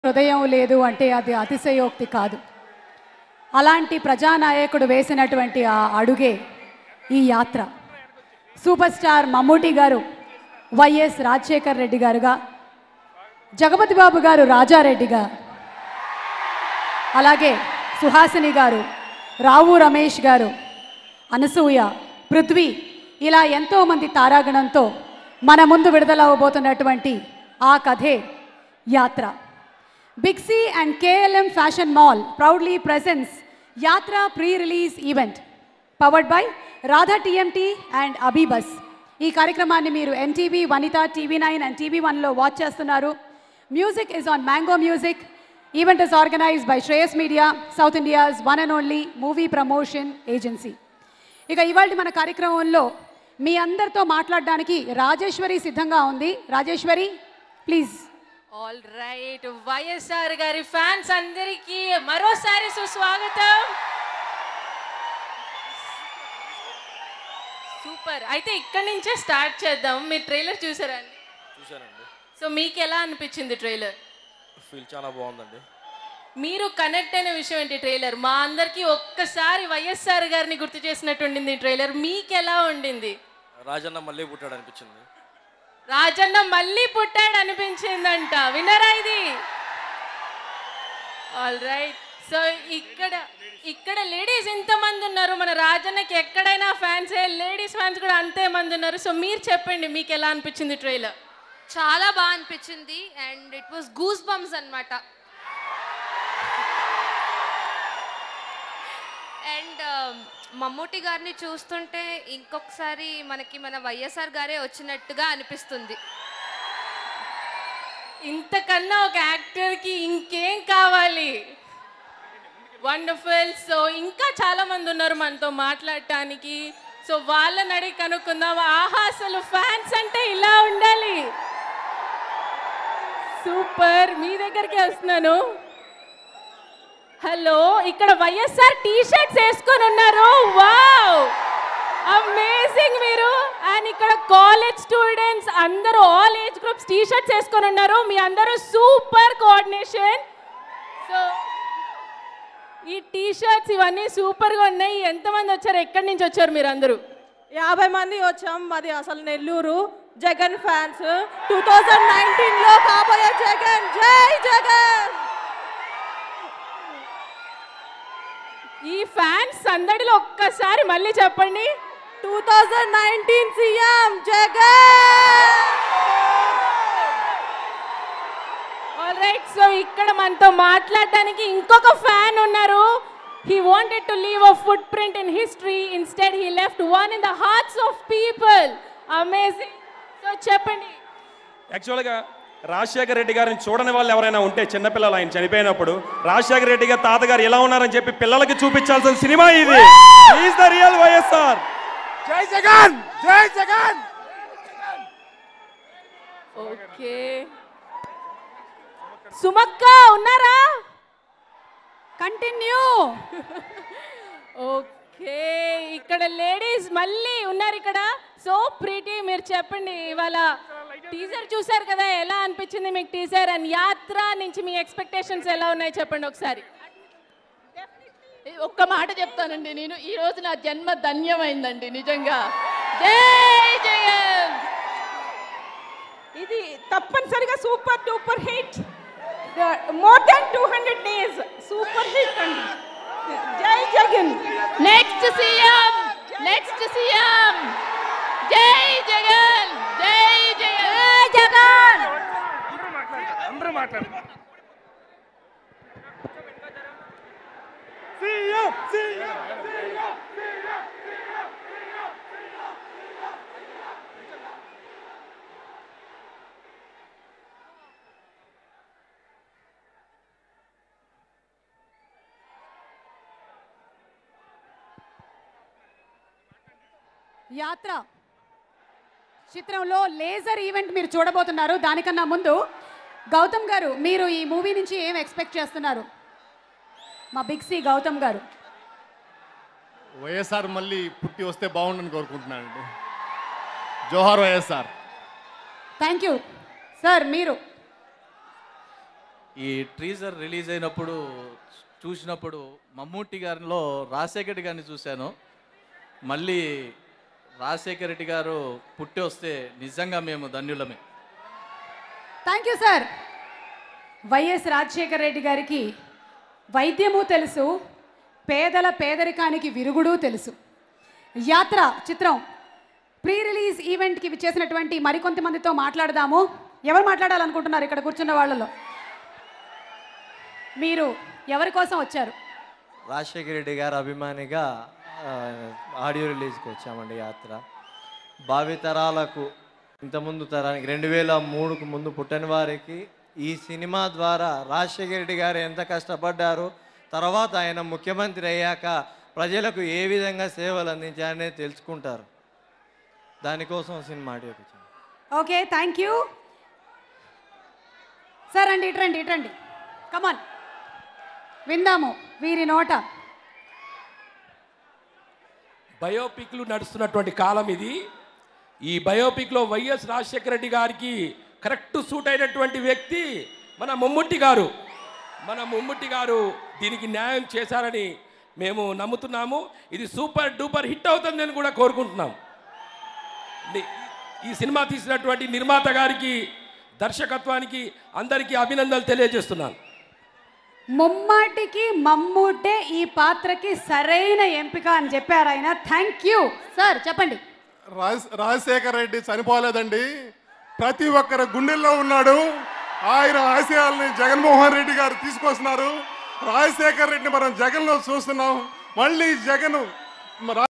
హృదయం లేదు అంటే అది అతిశయోక్తి కాదు అలాంటి ప్రజానాయకుడు వేసినటువంటి ఆ అడుగే ఈ యాత్ర super star Mammootty garu YS Rajasekhar Reddy గారుగా జగపతి బాబు గారు రాజారెడ్డిగా అలాగే సుహాసిని గారు రావు రమేష్ గారు అనసూయ పృథ్వీ ఇలా ఎంతోమంది తారాగణంతో మన ముందు విడుదలవబోతున్నటువంటి ఆ కథే Yatra big C and KLM fashion mall proudly presents Yatra pre release event powered by Radha TMT and AbhiBus ఈ కార్యక్రమాన్ని మీరు NTV Vanitha TV nine and TV వన్లో వాచ్ చేస్తున్నారు music is on mango music event is organized by Shreyas media south India's one and only movie promotion agency ఇక ఇవాళ మన కార్యక్రమంలో మీ అందరితో మాట్లాడడానికి రాజేశ్వరి సిద్ధంగా ఉంది Rajeshwari please all right YSR గారి ఫ్యాన్స్ అందరికీ మరోసారి సుస్వాగతం సూపర్ అయితే ఇక్కడి నుంచే స్టార్ట్ చేద్దాం మీరు ట్రైలర్ చూసారా అండి చూశానండి సో మీకు ఎలా అనిపించింది ట్రైలర్ ఫీల్ చాలా బాగుందండి మీరు కనెక్ట్ అయిన విషయం ఏంటి ట్రైలర్ మా అందరికీ ఒక్కసారి వైఎస్ఆర్ గారిని గుర్తు చేసినట్టు ఉండింది ట్రైలర్ మీకు ఎలా ఉండింది రాజన్న మళ్ళీ పుట్టాడు అనిపించింది రాజన్న మళ్ళీ పుట్టాడు అనిపించిందంట వినరా ఇది ఆల్ రైట్ సో ఇక్కడ ఇక్కడ లేడీస్ ఎంతమంది ఉన్నారు మన రాజన్నకి ఎక్కడైనా ఫ్యాన్సే లేడీస్ ఫ్యాన్స్ కూడా అంతే మంది ఉన్నారు సో మీరు చెప్పండి మీకు ఎలా అనిపించింది ట్రైలర్ చాలా బాగా అనిపించింది and it was goose bumps అనమాట అండ్ మమ్మూటి గారిని చూస్తుంటే ఇంకొకసారి మనకి మన వైఎస్ఆర్ గారే వచ్చినట్టుగా అనిపిస్తుంది ఇంతకన్నా ఒక యాక్టర్కి ఇంకేం కావాలి వండర్ఫుల్ సో ఇంకా చాలా మంది ఉన్నారు మనతో మాట్లాడటానికి సో వాళ్ళని అడిగి కనుక్కుందాం ఆహా అసలు ఫ్యాన్స్ అంటే ఇలా ఉండాలి సూపర్ మీ దగ్గరికి వస్తున్నాను హలో ఇక్కడ వైఎస్ఆర్ టీ షర్ట్స్ వేసుకొని ఉన్నారు వావ్ అమేజింగ్ మీరు అండ్ ఇక్కడ కాలేజ్ స్టూడెంట్స్ అందరూ all age groups T shirts వేసుకొని ఉన్నారు మీ అందరూ సూపర్ కోఆర్డినేషన్ సో ఈ టీ షర్ట్స్ ఇవన్నీ సూపర్గా ఉన్నాయి ఎంతమంది వచ్చారు ఎక్కడి నుంచి వచ్చారు మీరు అందరూ యాభై మంది వచ్చాం మాది అసలు Nellore Jagan fans two thousand nineteen లో కాబోయే జగన్ జై జగన్ ఈ ఫ్యాన్స్ సందడిలో ఒక్కసారి మళ్ళీ చెప్పండి two thousand nineteen CM Jagan right so ఇక్కడ మనతో మాట్లాడడానికి ఇంకొక ఫ్యాన్ ఉన్నారు he wanted to leave a footprint in history instead he left one in the hearts of people amazing so చెప్పండి యాక్చువల్గా రాజశేఖర రెడ్డి గారిని చూడని వాళ్ళు ఎవరైనా ఉంటే చిన్నపిల్లలు ఆయన చనిపోయినప్పుడు రాజశేఖర రెడ్డి గారి తాతగారు ఎలా ఉన్నారని చెప్పి పిల్లలకి చూపించాల్సిన సినిమా ఇది ఈజ్ ద రియల్ వైఎస్ఆర్ జై జగన్ జై జగన్ ఓకే సుమక్క ఉన్నారా కంటిన్యూ ఓకే ఇక్కడ లేడీస్ మళ్ళీ ఉన్నారు ఇక్కడ సో ప్రీతి మీరు చెప్పండి ఇవాళ టీజర్ చూసారు కదా ఎలా అనిపించింది మీకు టీజర్ అండ్ యాత్ర నుంచి మీ ఎక్స్పెక్టేషన్స్ ఎలా ఉన్నాయి చెప్పండి ఒకసారి ఒక్క మాట చెప్తానండి నేను ఈ రోజు నా జన్మ ధన్యమైందండి నిజంగా జై జగన్ ఇది తప్పనిసరిగా super duper hit more than two hundred days super hit అండి జై Jagan next CM next CM జై జగన్ జై జగన్ జై జగన్ అందరూ మాట్లాడు సీఎం సీఎం సీఎం యాత్ర చిత్రంలో లేజర్ ఈవెంట్ మీరు చూడబోతున్నారు దానికన్నా ముందు గౌతమ్ గారు మీరు ఈ మూవీ నుంచి ఏం ఎక్స్పెక్ట్ చేస్తున్నారు మా బిగ్ సి గౌతమ్ గారు వైఎస్ఆర్ మళ్ళీ పుట్టి వస్తే బాగుండని కోరుకుంటున్నానండి జోహార్ వైఎస్ఆర్ థ్యాంక్ యూ సార్ మీరు ఈ ట్రీజర్ రిలీజ్ అయినప్పుడు చూసినప్పుడు మమ్మూటి గారిలో రాజశేఖర రెడ్డి గారిని చూశాను మళ్ళీ రాజశేఖర రెడ్డి గారు పుట్టి వస్తే నిజంగా మేము ధన్యులమే thank you sir YS Rajasekhara Reddy గారికి వైద్యము తెలుసు పేదల పేదరికానికి విరుగుడు తెలుసు యాత్ర చిత్రం ప్రీ రిలీజ్ ఈవెంట్కి చేసినటువంటి మరికొంతమందితో మాట్లాడదాము ఎవరు మాట్లాడాలనుకుంటున్నారు ఇక్కడ కూర్చున్న వాళ్ళలో మీరు ఎవరి కోసం వచ్చారు రాజశేఖర రెడ్డి గారు అభిమానిగా ఆ, ఆడియో రిలీజ్కి వచ్చామండి యాత్ర భావితరాలకు ఇంతకుముందు తరానికి రెండు వేల మూడుకు ముందు పుట్టిన వారికి ఈ సినిమా ద్వారా రాజశేఖర రెడ్డి గారు ఎంత కష్టపడ్డారు తర్వాత ఆయన ముఖ్యమంత్రి అయ్యాక ప్రజలకు ఏ విధంగా సేవలు అందించారనే తెలుసుకుంటారు దానికోసం సినిమా ఆడియోకి వచ్చాను ఓకే థ్యాంక్ యూ సార్ అండి ఇట్రండి ఇట్రండి కమాన్ విందాము వీరి నోట బయోపిక్లు నడుస్తున్నటువంటి కాలం ఇది ఈ బయోపిక్లో వైఎస్ రాజశేఖర రెడ్డి గారికి కరెక్ట్ సూట్ అయినటువంటి వ్యక్తి మన మమ్ముట్టి గారు మన మమ్ముట్టి గారు దీనికి న్యాయం చేశారని మేము నమ్ముతున్నాము ఇది సూపర్ డూపర్ హిట్ అవుతుందని కూడా కోరుకుంటున్నాం ని- ఈ సినిమా తీసినటువంటి నిర్మాత గారికి దర్శకత్వానికి అందరికీ అభినందనలు తెలియజేస్తున్నాను ముమ్మాటికి మమ్ముటే ఈ పాత్రకి సరైన ఎంపిక అని చెప్పారు ఆయన థ్యాంక్ యూ సార్ చెప్పండి రాజ్ రాజశేఖర్ రెడ్డి చనిపోలేదండి ప్రతి ఒక్కరి గుండెల్లో ఉన్నాడు ఆయన ఆశయాల్ని జగన్మోహన్ రెడ్డి గారు తీసుకొస్తున్నారు రాజశేఖర్ రెడ్డిని మనం జగన్లో చూస్తున్నాం మళ్ళీ జగన్